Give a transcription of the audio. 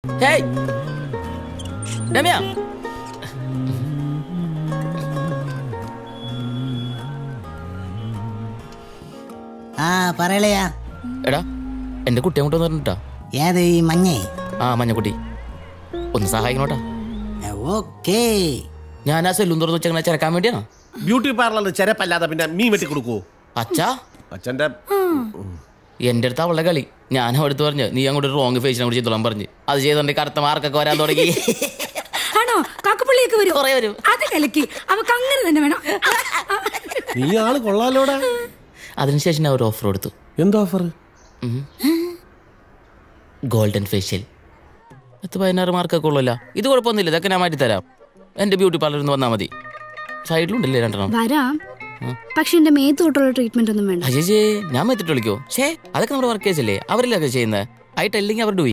Hey Ramya ആ പറയലയാ എടാ എന്റെ കുട്ടി അങ്ങോട്ട് പറഞ്ഞിട്ടാ ഏത് ഈ മഞ്ഞേ ആ മഞ്ഞക്കുട്ടി ഒന്ന് സഹായിക്കണോട്ടാ ഓക്കേ ഞാൻ ആ സെല്ലും തുറന്ന് വെച്ചങ്ങനെ ചിരക്കാൻ വേണ്ടിയാണോ ബ്യൂട്ടി പാർലറിൽ ചെരപ്പല്ലാതെ പിന്നെ മീൻ വെട്ടി കൊടുക്കുവോ അച്ഛാ അച്ഛന്റെ എന്റെ അടുത്ത് അവളുടെ കളി ഞാൻ അടുത്ത് പറഞ്ഞു നീ അങ്ങോട്ട് റോങ് ഫേസിനെ കൂടി ചെയ്തോളാൻ പറഞ്ഞു അത് ചെയ്തോണ്ട് കറുത്ത മാർക്കൊക്കെ വരാൻ തുടങ്ങി ആണോ കാക്കപ്പള്ളിയൊക്കെ വരും കുറേ വരും. അത് കലക്കി അവക്ക് അങ്ങനെ തന്നെ വേണം നീ ആള് കൊള്ളാലോടാ അതിനുശേഷം ഞാൻ ഒരു ഓഫർ കൊടുത്തു എന്താ ഓഫർ ഗോൾഡൻ ഫേഷ്യൽ പത്ത് പതിനാറ് മാർക്കൊക്കെ ഉള്ളല്ല ഇത് കുഴപ്പമൊന്നുമില്ല ഇതൊക്കെ ഞാൻ മാറ്റി തരാം എന്റെ ബ്യൂട്ടി പാർലറിൽ നിന്ന് വന്നാൽ മതി സൈഡിലുണ്ടല്ലേ രണ്ടെണ്ണം വരാം പക്ഷെ എന്റെ മേത്ത് തൊട്ടുള്ള ട്രീറ്റ്മെന്റ് ഒന്നും വേണ്ട അജയ് ഞാൻ മെത്തിട്ട് വിളിക്കോ ഷേ അതൊക്കെ നമ്മുടെ വർക്കേഴ്സ് അല്ലേ അവരിലൊക്കെ ചെയ്യുന്നത് ആയിട്ടല്ലെങ്കിൽ അവരുടെ